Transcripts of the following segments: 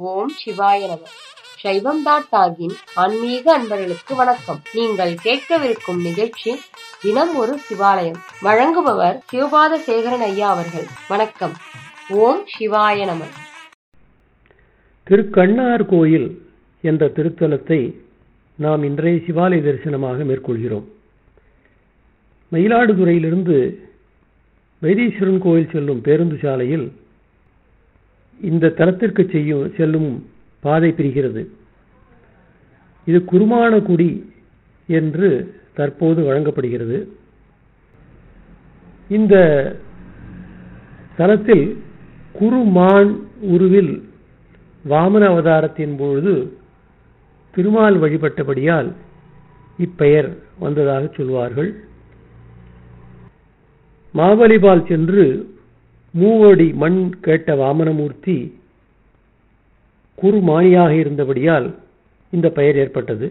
ஓம் சிவாய நம சைவம் டாட் டாகின் ஆன்மீக அன்பர்களுக்கு வணக்கம் நீங்கள் கேட்கவிருக்கும் நிகழ்ச்சி தினம் ஒரு சிவாலயம் வழங்குபவர் சிவபாத சேகரன் ஐயா அவர்கள் வணக்கம் ஓம் சிவாய நம திருக்கண்ணார் கோயில் என்ற திருத்தலத்தை நாம் இன்றைய சிவாலய தரிசனமாக மேற்கொள்கிறோம் மயிலாடுதுறையிலிருந்து வைத்தீஸ்வரன் கோயில் செல்லும் பேருந்து சாலையில் இந்த தலத்திற்கு செய்யும் செல்லும் பாதை பிரிகிறது இது குருமானகுடி என்று தற்போது வழங்கப்படுகிறது இந்த தலத்தில் குருமான் உருவில் வாமன அவதாரத்தின் பொழுது திருமால் வழிபட்டபடியால் இப்பெயர் வந்ததாக சொல்வார்கள் மாவலிபால் சென்று மூவடி மண் கேட்ட வாமனமூர்த்தி குருமானியாக இருந்தபடியால் இந்த பெயர் ஏற்பட்டது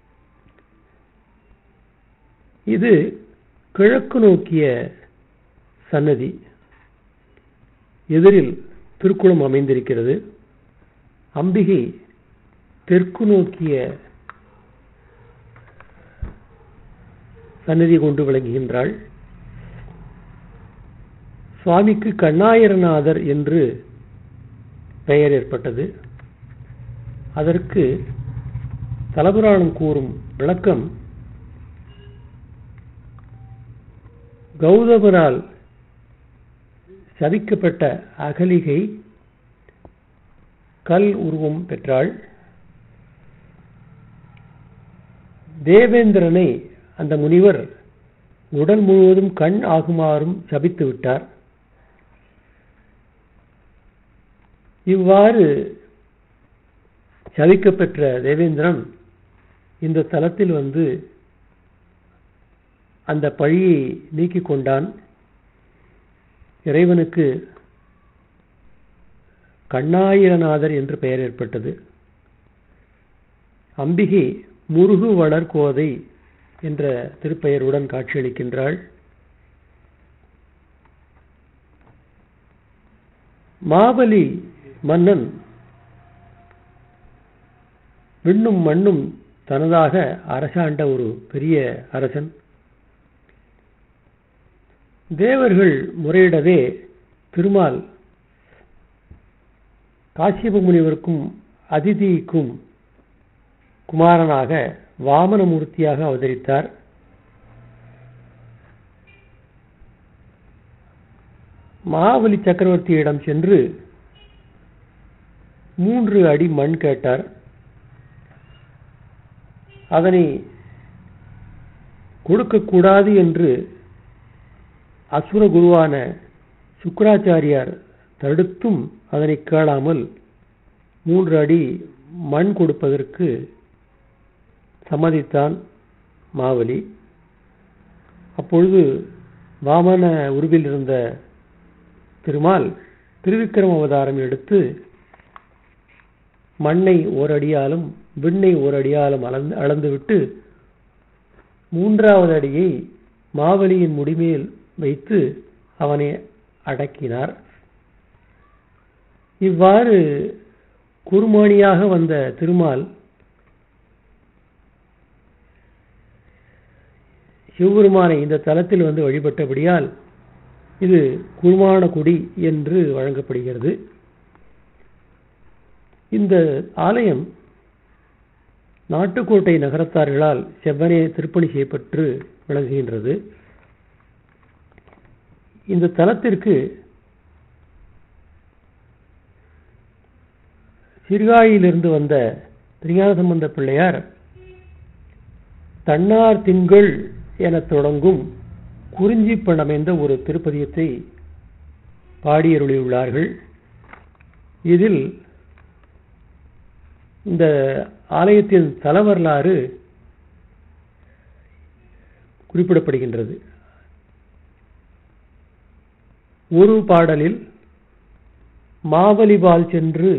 இது கிழக்கு நோக்கிய சன்னதி எதிரில் திருக்குளம் அமைந்திருக்கிறது அம்பிகை தெற்கு நோக்கிய சன்னதி கொண்டு விளங்குகின்றாள் சுவாமிக்கு கண்ணாயிரநாதர் என்று பெயர் ஏற்பட்டது அதற்கு தலபுராணம் கூறும் விளக்கம் கௌதமரால் சபிக்கப்பட்ட அகலிகை கல் உருவம் பெற்றாள் தேவேந்திரனை அந்த முனிவர் உடல் முழுவதும் கண் ஆகுமாறும் சபித்து விட்டார் இவ்வாறு சபிக்கப்பெற்ற தேவேந்திரன் இந்த தலத்தில் வந்து அந்த பழியை நீக்கிக் கொண்டான் இறைவனுக்கு கண்ணாயிரநாதர் என்று பெயர் ஏற்பட்டது அம்பிகை முருகு வளர்கோதை என்ற திருப்பெயருடன் காட்சியளிக்கின்றாள் மாபலி மன்னன் விண்ணும் மண்ணும் தனதாக அரசாண்ட ஒரு பெரிய அரசன் தேவர்கள் முறையிடவே திருமால் காசியப முனிவருக்கும் அதிதிக்கும் குமாரனாக வாமனமூர்த்தியாக அவதரித்தார் மகாபலி சக்கரவர்த்தியிடம் சென்று மூன்று அடி மண் கேட்டார் அதனை கொடுக்கக்கூடாது என்று அசுர குருவான சுக்கராச்சாரியார் தடுத்தும் அதனை கேளாமல் மூன்று அடி மண் கொடுப்பதற்கு சம்மதித்தான் மாவலி அப்பொழுது வாமன உருவில் இருந்த திருமால் திருவிக்கிரம அவதாரம் எடுத்து மண்ணை ஓரடியாலும் விண்ணை ஓரடியாலும் அளந்து அளந்துவிட்டு மூன்றாவது அடியை மாவலியின் முடிமேல் வைத்து அவனை அடக்கினார் இவ்வாறு குருமானியாக வந்த திருமால் சிவபெருமானை இந்த தலத்தில் வந்து வழிபட்டபடியால் இது குருமானகுடி என்று வழங்கப்படுகிறது இந்த ஆலயம் நாட்டுக்கோட்டை நகரத்தார்களால் செவ்வனே திருப்பணி செய்யப்பட்டு விளங்குகின்றது இந்த தலத்திற்கு சீர்காழியிலிருந்து வந்த திருஞான சம்பந்த பிள்ளையார் தன்னார் திங்கள் என தொடங்கும் குறிஞ்சி பணமைந்த ஒரு திருப்பதியத்தை பாடியருளியுள்ளார்கள் இதில் இந்த ஆலயத்தின் தல வரலாறு குறிப்பிடப்படுகின்றது ஒரு பாடலில் மாவலிபால் சென்று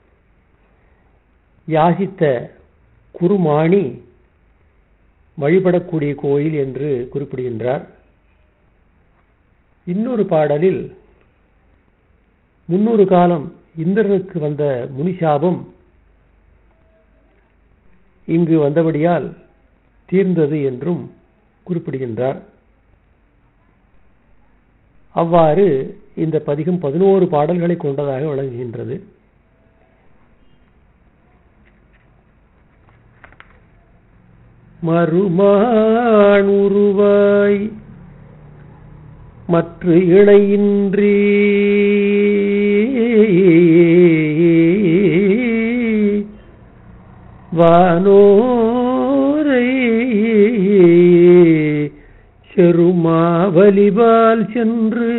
யாசித்த குருமாணி வழிபடக்கூடிய கோயில் என்று குறிப்பிடுகின்றார் இன்னொரு பாடலில் முன்னொரு காலம் இந்திரனுக்கு வந்த முனிசாபம் இங்கு வந்தபடியால் தீர்ந்தது என்றும் குறிப்பிடுகின்றார் அவ்வாறு இந்த பதிகம் பதினோரு பாடல்களை கொண்டதாக விளங்குகின்றது மறுமானுருவாய் மற்ற இணையின்றி வானோரை செருமாவலிபால் சென்று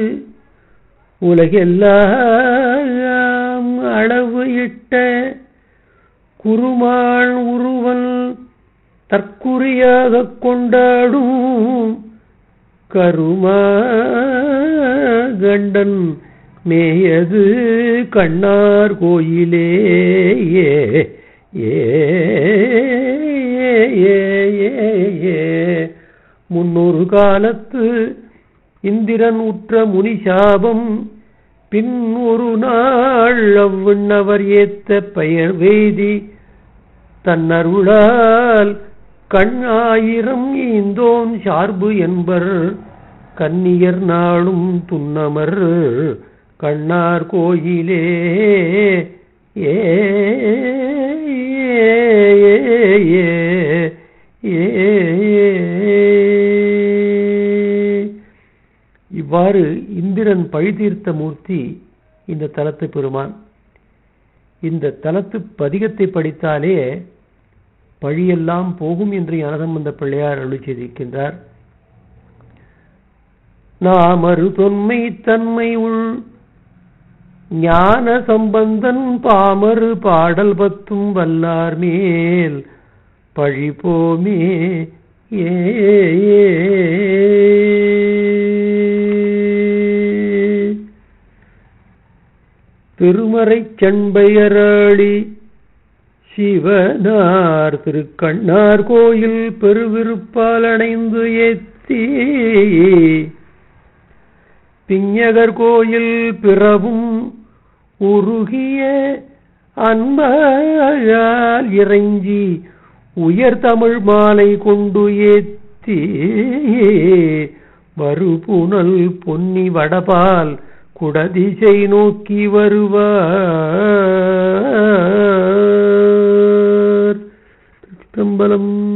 உலகெல்லாம் அளவு இட்ட குருமாள் உருவல் தற்குறியாக கொண்டாடும் கருமா கண்டன் மேயது கண்ணார் கோயிலே ஏ ஏ ஏ ஏ முன்னொரு காலத்து இந்திரன் உற்ற முனிசாபம் பின் ஒரு நாள் அவ்விண்ணவர் ஏத்த பெயர் வேதி தன்னருளால் கண் ஆயிரம் ஈந்தோன் சார்பு என்பர் கன்னியர் நாளும் துன்னமர் கண்ணார் கோயிலே ஏ இவ்வாறு இந்திரன் பழிதீர்த்த மூர்த்தி இந்த தலத்து பெருமான் இந்த தலத்து பதிகத்தை படித்தாலே பழியெல்லாம் போகும் என்று ஞானசம்பந்த பிள்ளையார் அருளி செய்திருக்கின்றார் நாமரு தொன்மை தன்மை உள் ஞான சம்பந்தன் பாமரு பாடல் பத்தும் வல்லார் மேல் பழி போமே ஏ திருமறை செண்பையராளி சிவனார் திருக்கண்ணார் கோயில் பெருவிருப்பால் அணைந்து ஏத்தி பிஞகர் கோயில் பிறவும் உருகிய அன்பால் இறைஞ்சி உயர் தமிழ் மாலை கொண்டு ஏத்தி மறுபுணல் பொன்னி வடபால் குடதிசை நோக்கி வருவார் திருச்சிற்றம்பலம்